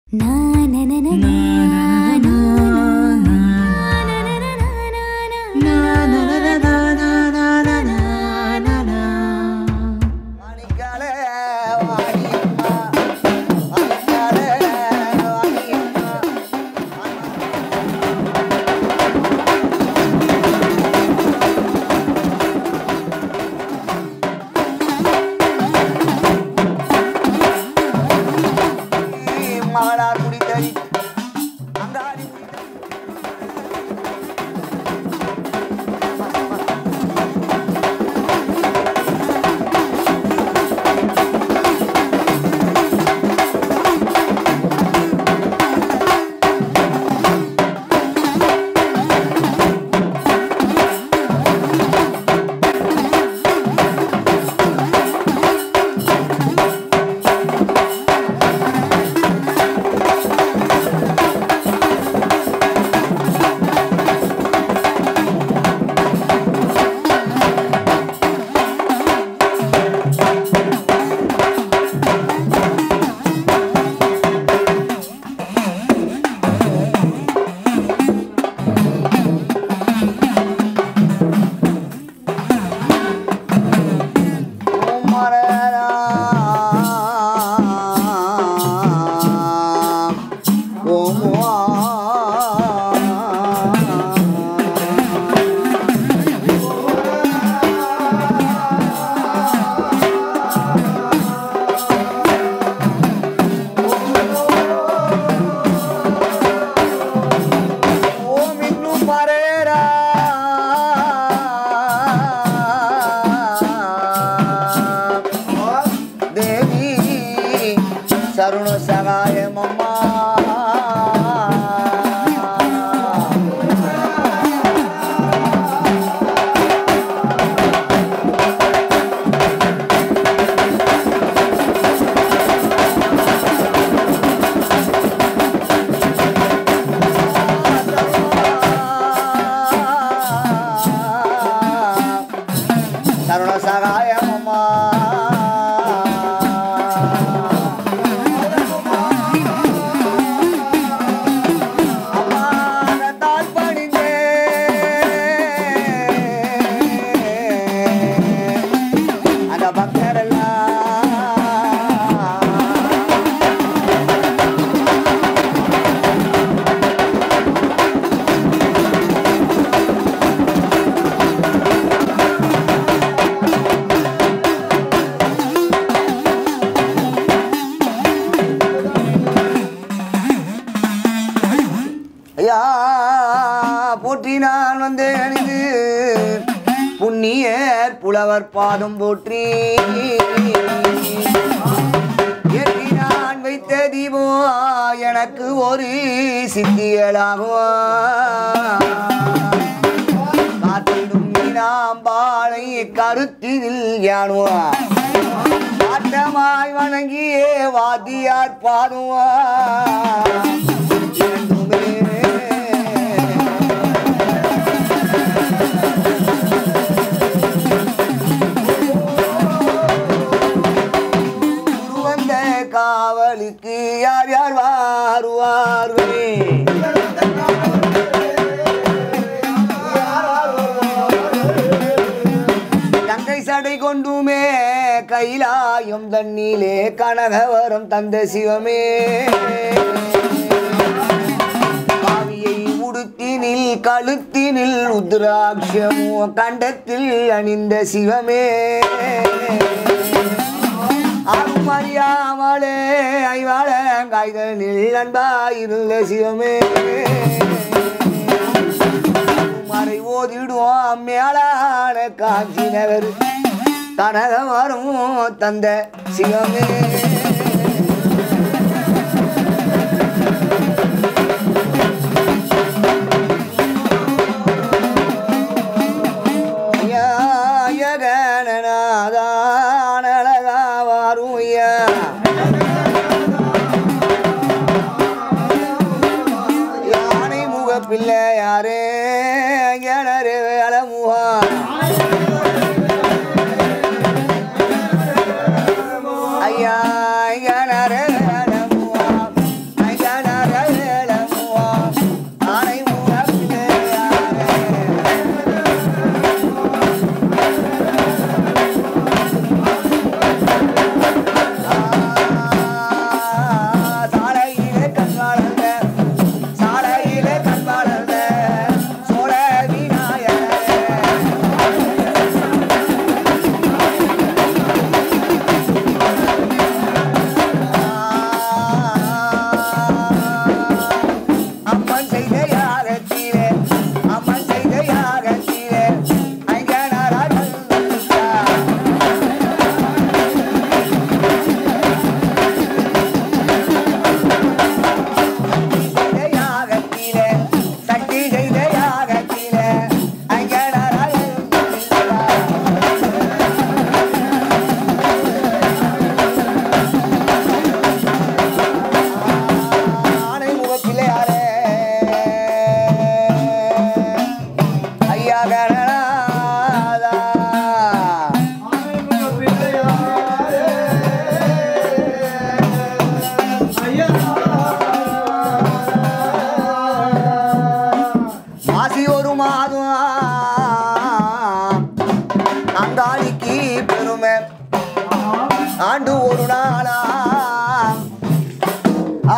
மணிக்காலே வாணியம்மா, மணிக்காலே வாணியம்மா. மகளார் குடித்தறி அங்காடி குடித்தறி தேவி சருண சகாயமம்மா சருண சகாயமம்மா அம்மானத்தால் பணிந்தே அந்த பக்தரெல்லாம் ஐயா போற்றி நான் வந்து அணிந்து புண்ணியர் புலவர் பாதம் போற்றி ஏற்றி நான் வைத்த தீபோ எனக்கு ஒரு சித்தியலாகும் காத்திடும் நாம் பாலை கருத்தினில் யானுவான் ஆட்டமாய் வணங்கியே வாத்தியார் பாடுவா இரண்டுமே குரு வந்த காவலுக்கு யார் யார் வாருவார்களே கங்கை சடை கொண்டுமே கைலாயம் தண்ணிலே கனகவரம் தந்த சிவமே காவியை உடுத்தினில் கழுத்தினில் ருத்ராட்சமோ கண்டத்தில் அணிந்த சிவமே அரும் அறியாமலே ஐவாழ காய்தனில் அன்பாயிருந்த சிவமே மறை ஓதிடுவோம் மேலான காஞ்சி நகர் கனக வரும் தந்த சிவமே அழகாவாருயா யானை முக பிள்ளை யாரே கிணறு அலமுகா ஐயா கிணறு அலமுகா ஐயா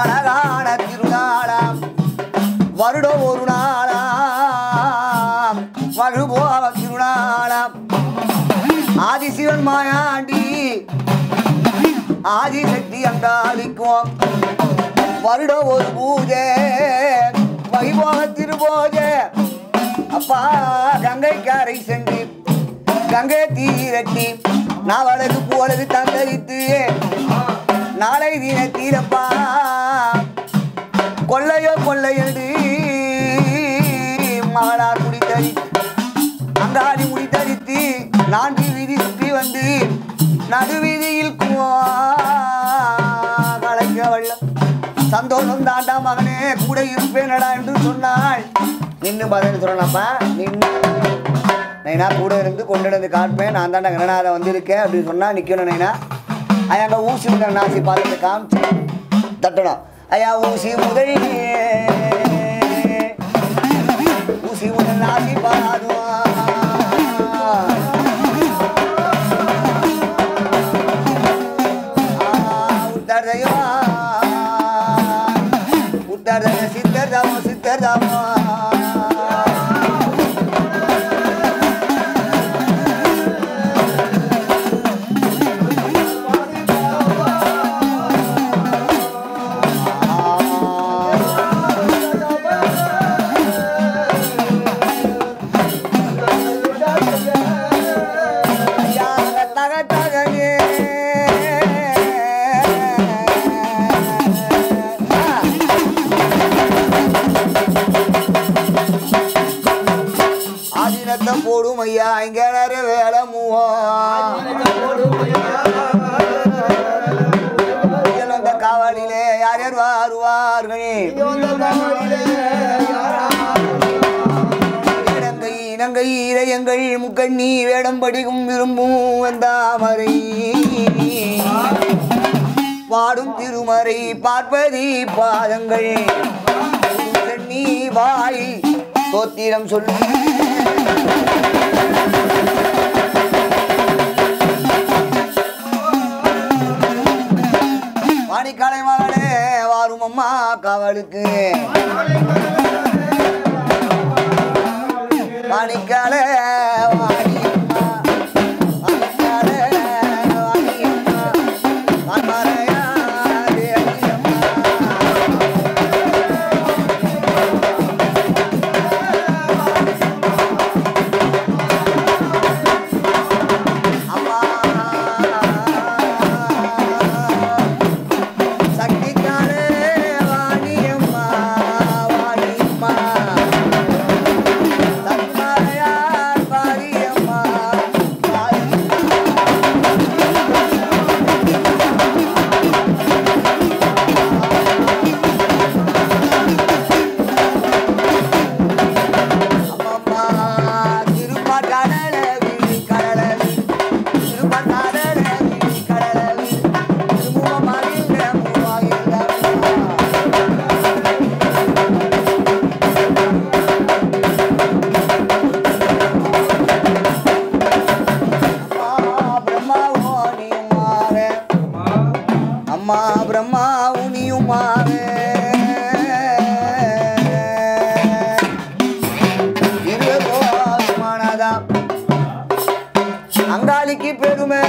அழகான திருநாளாம் வருடம் ஒரு நாளாம் மழுபோவ திருநாளாம் ஆதிசிவன் மாயாண்டி ஆதிசக்தி அங்காளிக்கும் வருடம் ஒரு பூஜை வைபோக திருபோஜை அப்பா கங்கைக்காரை சென்று கங்கை தீரட்டி நாவலகு பூவலகு தந்தரித்து நாளை தின தீரப்பா கொள்ளையோ கொள்ளையடு மகளார் குடித்தரி அங்காடி முடித்தரித்து நான்கு வீதி சுற்றி வந்து நடுவீதியில் கலைக்க வள்ளம் சந்தோஷம் தாண்டா மகனே கூட இருப்பேனடா என்று சொன்னாள் நின்று பதில் சொல்லணப்பா நின்று நைனா கூட இருந்து கொண்டு வந்து காட்டுவேன் நான் தாண்டா கணநாதன் வந்திருக்கேன் அப்படின்னு சொன்னா நிக்கணும் நைனா ஐயா அங்கே ஊசி முதல் நாசி பார்த்து காமிச்சு தட்டணும் ஐயா ஊசி முதல் ஊசி முதல் நாசி பாதுவா உத்தரதையா உத்தரத சித்தர் தாமோ சித்தர் தாமோ தக தகனே ஆதினத்தை போடும் ஐயா இங்க நிறைய வேலை மூவா அந்த காவலிலே யார் யார் வருவார்களே இலங்கை இலங்கை இளையங்கள் முக்கண்ணி வேடம் படிக்கும் விரும்பும் வந்தாமரை பாடும் திருமறை பார்ப்பதி பாதங்கள் கண்ணி வாய் தோத்திரம் சொல்லு வாணிக்காலை மகளே வாரும் அம்மா காவலுக்கு வாணிக்கால வாணியம்மா வாணிக்கால வாணியம்மா வான்மறையா தேவியம்மா அம்மா சக்திக்காலே வாணியம்மா வாணியம்மா தன்மறையார் பாரியம்மா பாரியம்மா அம்மம்மா திருப்பாட்டாடல வீதி கடல திருப்பாட்டாடல வீதி கடல திருமுகமாகின்ற மூவாகின்ற அம்மா பிரம்மா ஓனியுமாவே அம்மா பிரம்மா உனியுமாவே இருபோமானதா அங்காளிக்கு பெருமை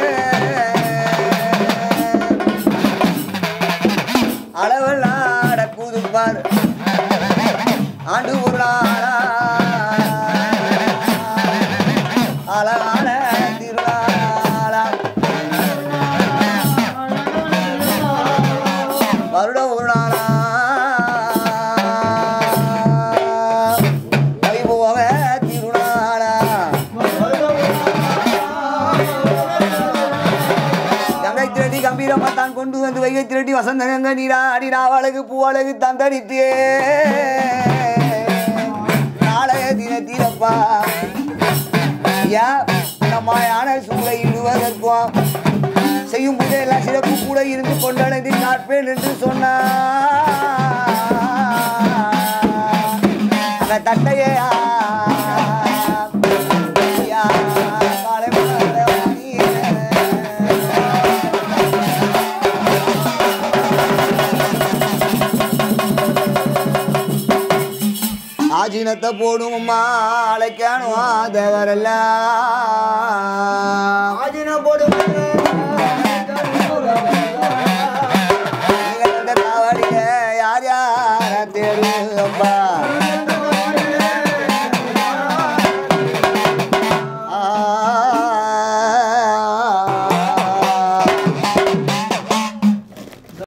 அளவெல்லாம் அடக்குது பார் ஆண்டு ஒரு நாளா அழகான திருநாளா வருடம் ஒரு நாளா வைபோக திருநாளா கங்கை திரட்டி கம்பீரமா தான் கொண்டு வந்து வைகை திரட்டி வசந்த கங்க நீரா அடினா அழகு பூவழகு தந்தடித்தே நாளைய தினத்திலப்பா ஐயா நம்ம யானை சூளை இடுவதற்கும் செய்யும் போது எல்லாம் சிறப்பு கூட இருந்து கொண்டாடி காட்பேன் என்று சொன்னா அந்த தட்டையா ஐயா, காலை மலர்ந்த வாணியே. சீனத்தை போடுவோம்மா அழைக்கானும் தேவரெல்லாம் ஆதி